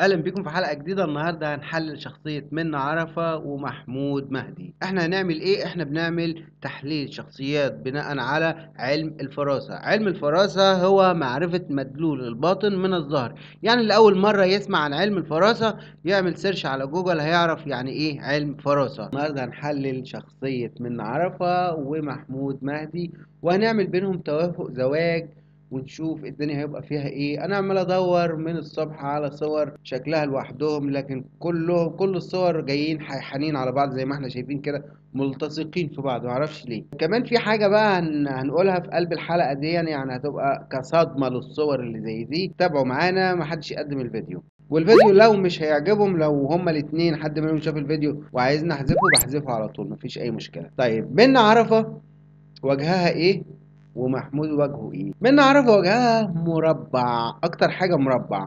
اهلا بيكم في حلقه جديده النهارده هنحلل شخصيه منى عرفه ومحمود مهدي احنا هنعمل ايه احنا بنعمل تحليل شخصيات بناء على علم الفراسه علم الفراسه هو معرفه مدلول الباطن من الظاهر يعني اللي اول مره يسمع عن علم الفراسه يعمل سيرش على جوجل هيعرف يعني ايه علم فراسه النهارده هنحلل شخصيه منى عرفه ومحمود مهدي وهنعمل بينهم توافق زواج ونشوف الدنيا هيبقى فيها ايه انا عمال ادور من الصبح على صور شكلها لوحدهم لكن كلهم كل الصور جايين حيحانين على بعض زي ما احنا شايفين كده ملتصقين في بعض معرفش ليه كمان في حاجه بقى هن هنقولها في قلب الحلقه دي يعني هتبقى كصدمه للصور اللي زي دي تابعوا معانا محدش يقدم الفيديو والفيديو لو مش هيعجبهم لو هما الاتنين حد منهم شاف الفيديو وعايزني احذفه بحذفه على طول مفيش اي مشكله طيب منى عرفه وجهها ايه ومحمود وجهه ايه منى عرفة وجهها مربع اكتر حاجة مربع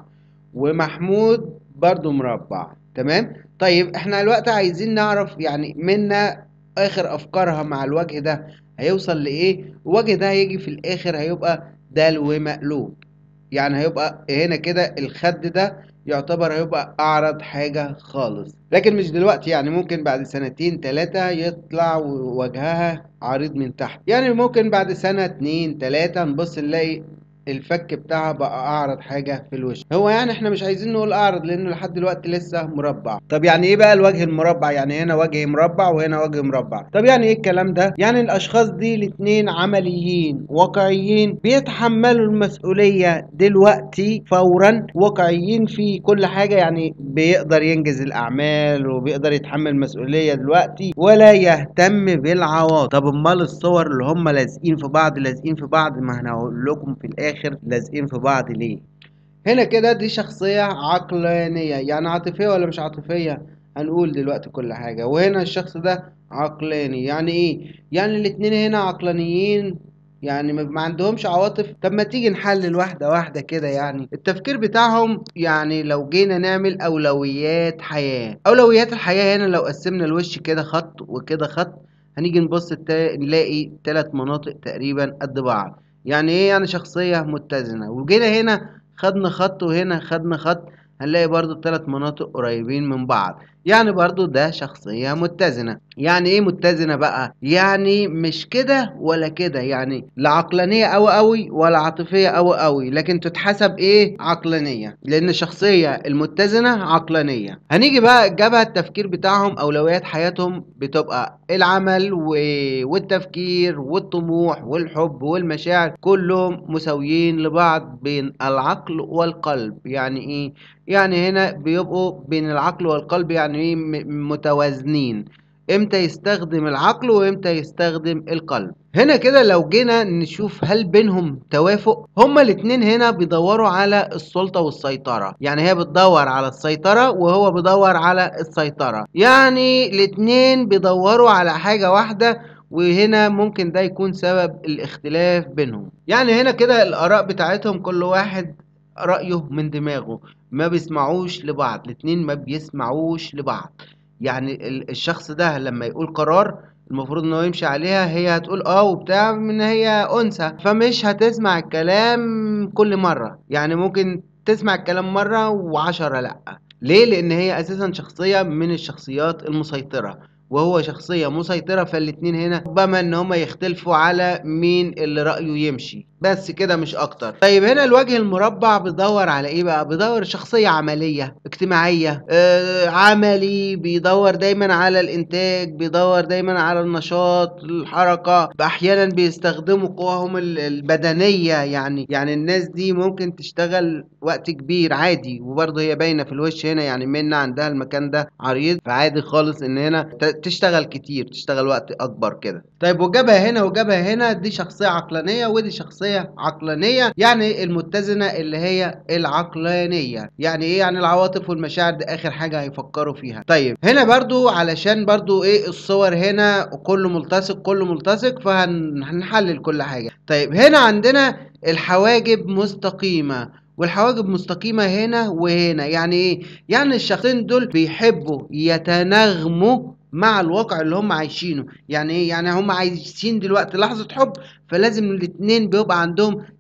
ومحمود برضو مربع تمام طيب احنا الوقت عايزين نعرف يعني منى اخر افكارها مع الوجه ده هيوصل لايه الوجه ده هيجي في الاخر هيبقى دلو مقلوب يعني هيبقى هنا كده الخد ده يعتبر هيبقى اعرض حاجة خالص لكن مش دلوقتي يعني ممكن بعد سنتين تلاتة يطلع وجهها عريض من تحت يعني ممكن بعد سنة اتنين تلاتة نبص نلاقي الفك بتاعها بقى اعرض حاجة في الوش هو يعني احنا مش عايزين نقول اعرض لانه لحد دلوقتي لسه مربع طب يعني ايه بقى الوجه المربع يعني هنا وجه مربع وهنا وجه مربع طب يعني ايه الكلام ده يعني الاشخاص دي الاتنين عمليين واقعيين بيتحملوا المسؤولية دلوقتي فورا واقعيين في كل حاجة يعني بيقدر ينجز الاعمال وبيقدر يتحمل المسؤولية دلوقتي ولا يهتم بالعواطف طب امال الصور اللي هم لازقين في بعض لازقين في بعض ما انا هقول لكم في الاخر الاخر لازقين في بعض ليه هنا كده دي شخصية عقلانية يعني عاطفية ولا مش عاطفية هنقول دلوقتي كل حاجة وهنا الشخص ده عقلاني يعني ايه يعني الاتنين هنا عقلانيين يعني ما عندهمش عواطف طب ما تيجي نحلل واحدة واحدة كده يعني التفكير بتاعهم يعني لو جينا نعمل أولويات حياة أولويات الحياة هنا لو قسمنا الوش كده خط وكده خط هنيجي نبص نلاقي تلات مناطق تقريبا قد بعض يعني ايه يعني شخصية متزنة وجينا هنا خدنا خط وهنا خدنا خط هنلاقي برضو الثلاث مناطق قريبين من بعض يعني برضو ده شخصية متزنة يعني ايه متزنة بقى يعني مش كده ولا كده يعني لا عقلانية اوي اوي ولا عاطفية اوي اوي لكن تتحسب ايه عقلانية لان الشخصية المتزنة عقلانية هنيجي بقى جبهة التفكير بتاعهم اولويات حياتهم بتبقى العمل و... والتفكير والطموح والحب والمشاعر كلهم مساويين لبعض بين العقل والقلب يعني ايه يعني هنا بيبقوا بين العقل والقلب يعني ايه متوازنين امتى يستخدم العقل وامتى يستخدم القلب هنا كده لو جينا نشوف هل بينهم توافق هما الاتنين هنا بيدوروا على السلطة والسيطرة يعني هي بتدور على السيطرة وهو بيدور على السيطرة يعني الاتنين بيدوروا على حاجة واحدة وهنا ممكن ده يكون سبب الاختلاف بينهم يعني هنا كده الآراء بتاعتهم كل واحد رأيه من دماغه ما بيسمعوش لبعض الاتنين ما بيسمعوش لبعض يعني الشخص ده لما يقول قرار المفروض ان هو يمشي عليها هي هتقول اه وبتاع من هي انثى فمش هتسمع الكلام كل مره يعني ممكن تسمع الكلام مره وعشرة لا ليه لان هي اساسا شخصيه من الشخصيات المسيطره وهو شخصية مسيطرة فالاتنين هنا ربما ان هما يختلفوا على مين اللي رأيه يمشي بس كده مش اكتر طيب هنا الوجه المربع بيدور على ايه بقى بيدور شخصية عملية اجتماعية آه عملي بيدور دايما على الانتاج بيدور دايما على النشاط الحركة احيانا بيستخدموا قواهم البدنية يعني يعني الناس دي ممكن تشتغل وقت كبير عادي وبرضه هي باينة في الوش هنا يعني منا عندها المكان ده عريض فعادي خالص ان هنا تشتغل كتير تشتغل وقت اكبر كده طيب وجابها هنا وجابها هنا دي شخصية عقلانية ودي شخصية عقلانية يعني المتزنة اللي هي العقلانية يعني ايه يعني العواطف والمشاعر دي اخر حاجة هيفكروا فيها طيب هنا برضو علشان برضو ايه الصور هنا كله ملتصق كله ملتصق فهنحلل كل حاجة طيب هنا عندنا الحواجب مستقيمة والحواجب مستقيمة هنا وهنا يعني ايه يعني الشخصين دول بيحبوا يتناغموا مع الواقع اللي هم عايشينه يعني ايه يعني هم عايشين دلوقتي لحظة حب فلازم الاتنين بيبقى عندهم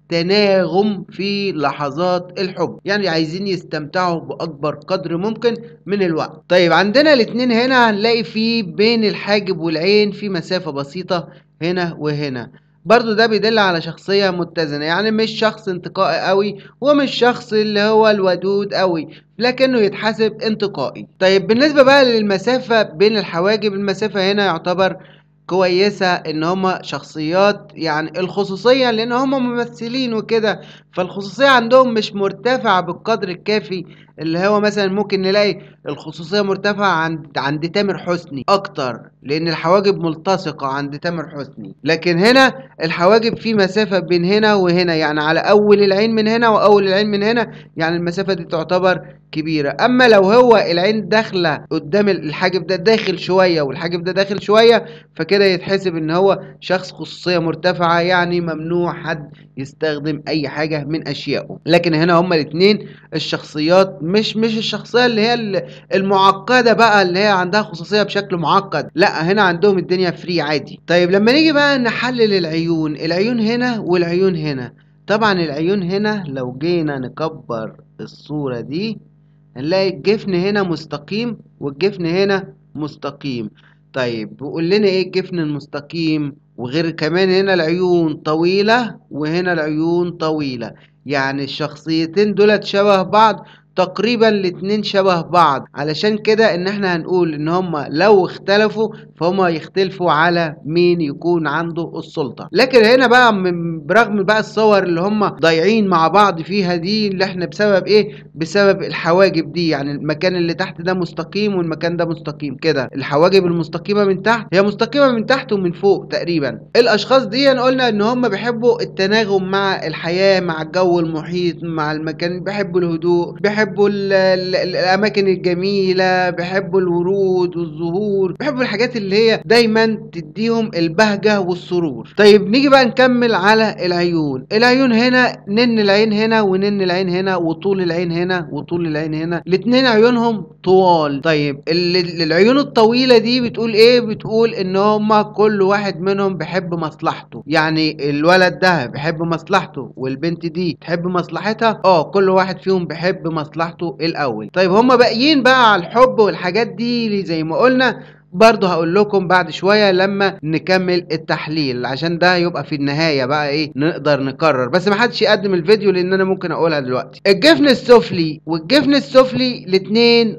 تناغم في لحظات الحب يعني عايزين يستمتعوا بأكبر قدر ممكن من الوقت طيب عندنا الاتنين هنا هنلاقي في بين الحاجب والعين في مسافة بسيطة هنا وهنا برضو ده بيدل على شخصية متزنة يعني مش شخص انتقائي قوي ومش شخص اللي هو الودود قوي لكنه يتحسب انتقائي طيب بالنسبة بقى للمسافة بين الحواجب المسافة هنا يعتبر كويسة ان هما شخصيات يعني الخصوصية لان هما ممثلين وكده فالخصوصية عندهم مش مرتفعة بالقدر الكافي اللي هو مثلا ممكن نلاقي الخصوصية مرتفعة عند عند تامر حسني اكتر لان الحواجب ملتصقة عند تامر حسني لكن هنا الحواجب في مسافة بين هنا وهنا يعني على اول العين من هنا واول العين من هنا يعني المسافة دي تعتبر كبيرة اما لو هو العين داخلة قدام الحاجب ده داخل شوية والحاجب ده داخل شوية فكده يتحسب ان هو شخص خصوصية مرتفعة يعني ممنوع حد يستخدم اي حاجة من اشيائه لكن هنا هما الاتنين الشخصيات مش مش الشخصية اللي هي المعقدة بقى اللي هي عندها خصوصية بشكل معقد لا هنا عندهم الدنيا فري عادي طيب لما نيجي بقى نحلل العيون العيون هنا والعيون هنا طبعا العيون هنا لو جينا نكبر الصورة دي هنلاقي الجفن هنا مستقيم والجفن هنا مستقيم طيب بيقول لنا ايه الجفن المستقيم وغير كمان هنا العيون طويلة وهنا العيون طويلة يعني الشخصيتين دولت شبه بعض تقريبا الاتنين شبه بعض علشان كده ان احنا هنقول ان هما لو اختلفوا فهما يختلفوا على مين يكون عنده السلطة لكن هنا بقى من برغم بقى الصور اللي هما ضايعين مع بعض فيها دي اللي احنا بسبب ايه بسبب الحواجب دي يعني المكان اللي تحت ده مستقيم والمكان ده مستقيم كده الحواجب المستقيمة من تحت هي مستقيمة من تحت ومن فوق تقريبا الاشخاص دي قلنا ان هما بيحبوا التناغم مع الحياة مع الجو المحيط مع المكان بيحبوا الهدوء بيحبوا بيحبوا ال ال الاماكن الجميله بيحبوا الورود والزهور بيحبوا الحاجات اللي هي دايما تديهم البهجه والسرور طيب نيجي بقى نكمل على العيون العيون هنا نن العين هنا ونن العين هنا وطول العين هنا وطول العين هنا الاتنين عيونهم طوال طيب العيون الطويله دي بتقول ايه بتقول ان هما كل واحد منهم بيحب مصلحته يعني الولد ده بيحب مصلحته والبنت دي تحب مصلحتها اه كل واحد فيهم بيحب مصلحته مصلحته الاول طيب هما باقيين بقى على الحب والحاجات دي زي ما قلنا برضه هقول لكم بعد شوية لما نكمل التحليل عشان ده يبقى في النهاية بقى ايه نقدر نكرر بس محدش يقدم الفيديو لان انا ممكن اقولها دلوقتي الجفن السفلي والجفن السفلي الاتنين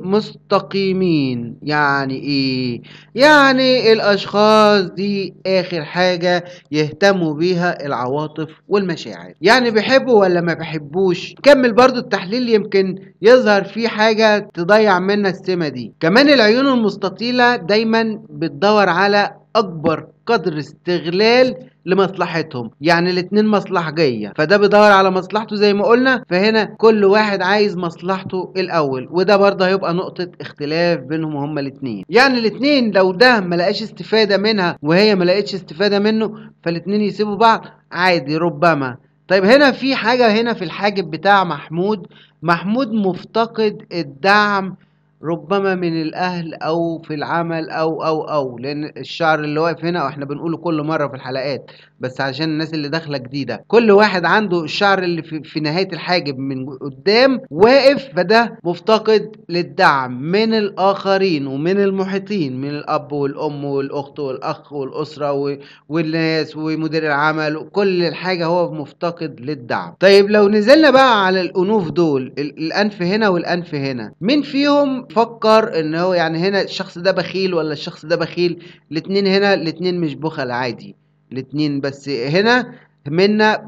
مستقيمين يعني ايه يعني الاشخاص دي اخر حاجة يهتموا بيها العواطف والمشاعر يعني بيحبوا ولا ما بيحبوش كمل برضو التحليل يمكن يظهر فيه حاجة تضيع منا السمة دي كمان العيون المستطيلة دايما بتدور على اكبر قدر استغلال لمصلحتهم يعني الاتنين مصلحجية فده بيدور على مصلحته زي ما قلنا فهنا كل واحد عايز مصلحته الاول وده برضه هيبقى نقطة اختلاف بينهم هما الاتنين يعني الاتنين لو ده ملقاش استفادة منها وهي ملقتش استفادة منه فالاتنين يسيبوا بعض عادي ربما طيب هنا في حاجة هنا في الحاجب بتاع محمود محمود مفتقد الدعم ربما من الاهل او في العمل او او او لان الشعر اللي واقف هنا واحنا بنقوله كل مره في الحلقات بس عشان الناس اللي داخله جديده كل واحد عنده الشعر اللي في, في نهايه الحاجب من قدام واقف فده مفتقد للدعم من الاخرين ومن المحيطين من الاب والام والاخت والاخ والاسره والناس ومدير العمل وكل الحاجه هو مفتقد للدعم طيب لو نزلنا بقى على الانوف دول الانف هنا والانف هنا مين فيهم فكر ان هو يعني هنا الشخص ده بخيل ولا الشخص ده بخيل الاتنين هنا الاتنين مش بخل عادي الاتنين بس هنا منا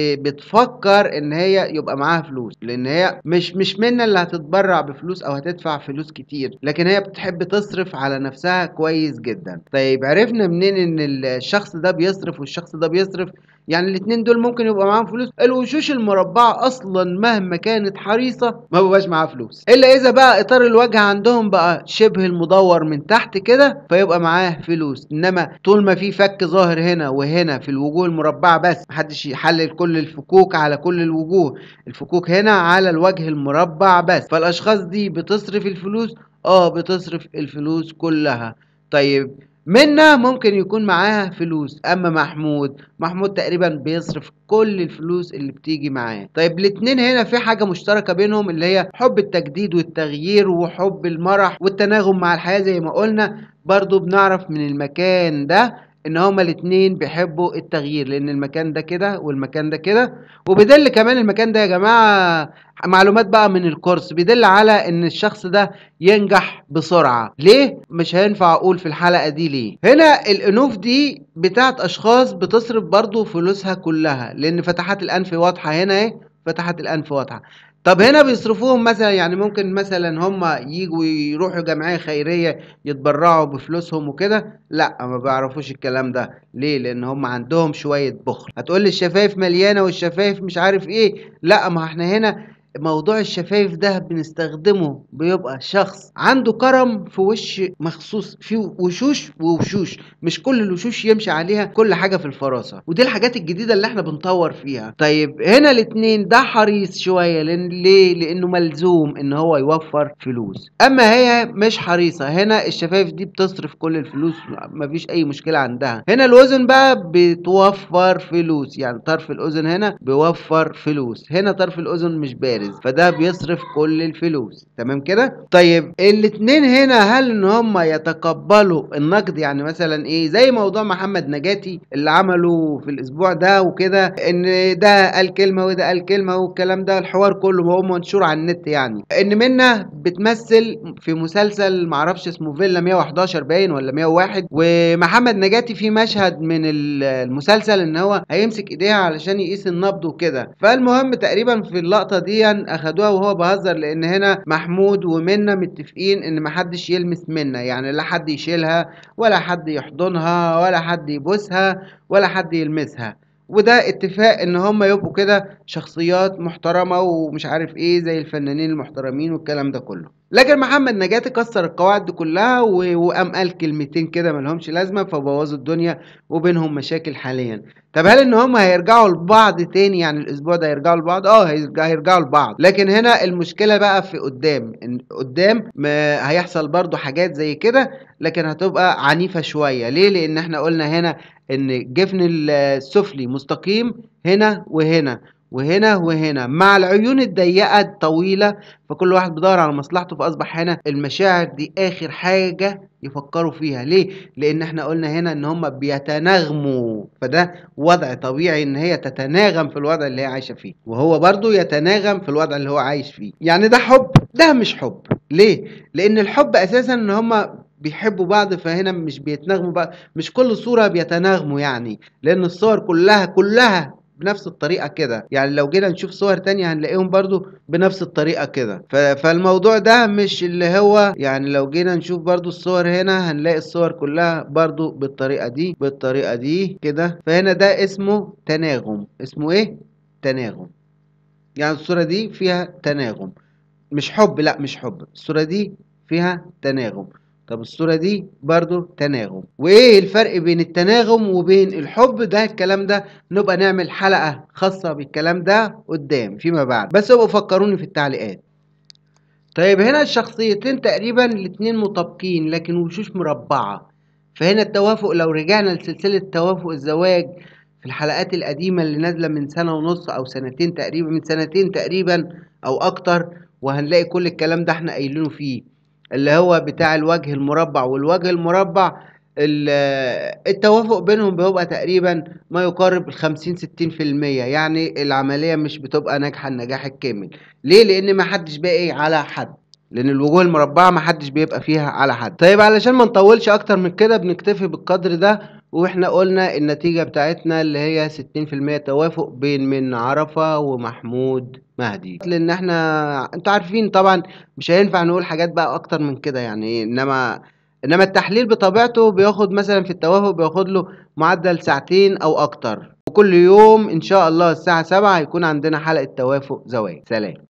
بتفكر ان هي يبقى معاها فلوس لان هي مش مش منا اللي هتتبرع بفلوس او هتدفع فلوس كتير لكن هي بتحب تصرف على نفسها كويس جدا طيب عرفنا منين ان الشخص ده بيصرف والشخص ده بيصرف يعني الاتنين دول ممكن يبقى معاهم فلوس الوشوش المربعة اصلا مهما كانت حريصة ما بقاش معاها فلوس الا اذا بقى اطار الوجه عندهم بقى شبه المدور من تحت كده فيبقى معاه فلوس انما طول ما في فك ظاهر هنا وهنا في الوجوه المربعة بس محدش يحلل كل الفكوك على كل الوجوه الفكوك هنا على الوجه المربع بس فالاشخاص دي بتصرف الفلوس اه بتصرف الفلوس كلها طيب منا ممكن يكون معاها فلوس اما محمود محمود تقريبا بيصرف كل الفلوس اللي بتيجي معاه طيب الاتنين هنا في حاجة مشتركة بينهم اللي هي حب التجديد والتغيير وحب المرح والتناغم مع الحياة زي ما قلنا برضو بنعرف من المكان ده ان هما الاتنين بيحبوا التغيير لان المكان ده كده والمكان ده كده وبيدل كمان المكان ده يا جماعة معلومات بقى من الكورس بيدل على ان الشخص ده ينجح بسرعة ليه مش هينفع اقول في الحلقة دي ليه هنا الانوف دي بتاعت اشخاص بتصرف برضو فلوسها كلها لان فتحات الانف واضحة هنا اهي فتحات الانف واضحة طب هنا بيصرفوهم مثلا يعني ممكن مثلا هم يجوا يروحوا جمعية خيرية يتبرعوا بفلوسهم وكده لا ما بيعرفوش الكلام ده ليه لان هم عندهم شوية بخل هتقول لي الشفايف مليانة والشفايف مش عارف ايه لا ما احنا هنا موضوع الشفايف ده بنستخدمه بيبقى شخص عنده كرم في وش مخصوص في وشوش ووشوش مش كل الوشوش يمشي عليها كل حاجة في الفراسة ودي الحاجات الجديدة اللي احنا بنطور فيها طيب هنا الاتنين ده حريص شوية لان ليه لانه ملزوم ان هو يوفر فلوس اما هي مش حريصة هنا الشفايف دي بتصرف كل الفلوس مفيش اي مشكلة عندها هنا الاذن بقى بتوفر فلوس يعني طرف الاذن هنا بيوفر فلوس هنا طرف الاذن مش بارز فده بيصرف كل الفلوس تمام كده طيب الاتنين هنا هل ان هم يتقبلوا النقد يعني مثلا ايه زي موضوع محمد نجاتي اللي عمله في الاسبوع ده وكده ان ده قال كلمه وده قال كلمه والكلام ده الحوار كله هو منشور على النت يعني ان منة بتمثل في مسلسل معرفش اسمه فيلا 111 باين ولا 101 ومحمد نجاتي في مشهد من المسلسل ان هو هيمسك ايديها علشان يقيس النبض وكده فالمهم تقريبا في اللقطه دي اخدوها وهو بهزر لان هنا محمود ومنة متفقين ان محدش يلمس منة يعني لا حد يشيلها ولا حد يحضنها ولا حد يبوسها ولا حد يلمسها وده اتفاق ان هم يبقوا كده شخصيات محترمه ومش عارف ايه زي الفنانين المحترمين والكلام ده كله لكن محمد نجاتي كسر القواعد دي كلها وقام قال كلمتين كده ملهمش لازمه فبوظوا الدنيا وبينهم مشاكل حاليا طب هل ان هم هيرجعوا لبعض تاني يعني الاسبوع ده هيرجعوا لبعض اه هيرجعوا لبعض لكن هنا المشكله بقى في قدام إن قدام ما هيحصل برضو حاجات زي كده لكن هتبقى عنيفه شويه ليه لان احنا قلنا هنا ان الجفن السفلي مستقيم هنا وهنا وهنا وهنا مع العيون الضيقة الطويلة فكل واحد بيدور على مصلحته فأصبح هنا المشاعر دي آخر حاجة يفكروا فيها ليه؟ لأن احنا قلنا هنا إن هما بيتناغموا فده وضع طبيعي إن هي تتناغم في الوضع اللي هي عايشة فيه وهو برضو يتناغم في الوضع اللي هو عايش فيه يعني ده حب ده مش حب ليه؟ لأن الحب أساسا إن هما بيحبوا بعض فهنا مش بيتناغموا بقى مش كل صورة بيتناغموا يعني لأن الصور كلها كلها بنفس الطريقة كده يعني لو جينا نشوف صور تانية هنلاقيهم برضو بنفس الطريقة كده فالموضوع ده مش اللي هو يعني لو جينا نشوف برضو الصور هنا هنلاقي الصور كلها برضو بالطريقة دي بالطريقة دي كده فهنا ده اسمه تناغم اسمه ايه تناغم يعني الصورة دي فيها تناغم مش حب لا مش حب الصورة دي فيها تناغم طب الصورة دي برضو تناغم وايه الفرق بين التناغم وبين الحب ده الكلام ده نبقى نعمل حلقة خاصة بالكلام ده قدام فيما بعد بس ابقوا فكروني في التعليقات طيب هنا الشخصيتين تقريبا الاتنين مطابقين لكن وشوش مربعة فهنا التوافق لو رجعنا لسلسلة توافق الزواج في الحلقات القديمة اللي نازلة من سنة ونص أو سنتين تقريبا من سنتين تقريبا أو أكتر وهنلاقي كل الكلام ده احنا قايلينه فيه اللي هو بتاع الوجه المربع والوجه المربع التوافق بينهم بيبقى تقريبا ما يقارب الخمسين ستين في المية يعني العملية مش بتبقى ناجحة النجاح الكامل ليه لان ما حدش باقي على حد لان الوجوه المربعة ما حدش بيبقى فيها على حد طيب علشان ما نطولش اكتر من كده بنكتفي بالقدر ده واحنا قلنا النتيجة بتاعتنا اللي هي ستين في المية توافق بين من عرفة ومحمود مهدي لان احنا انتوا عارفين طبعا مش هينفع نقول حاجات بقى اكتر من كده يعني انما انما التحليل بطبيعته بياخد مثلا في التوافق بياخد له معدل ساعتين او اكتر وكل يوم ان شاء الله الساعة سبعة هيكون عندنا حلقة توافق زواج سلام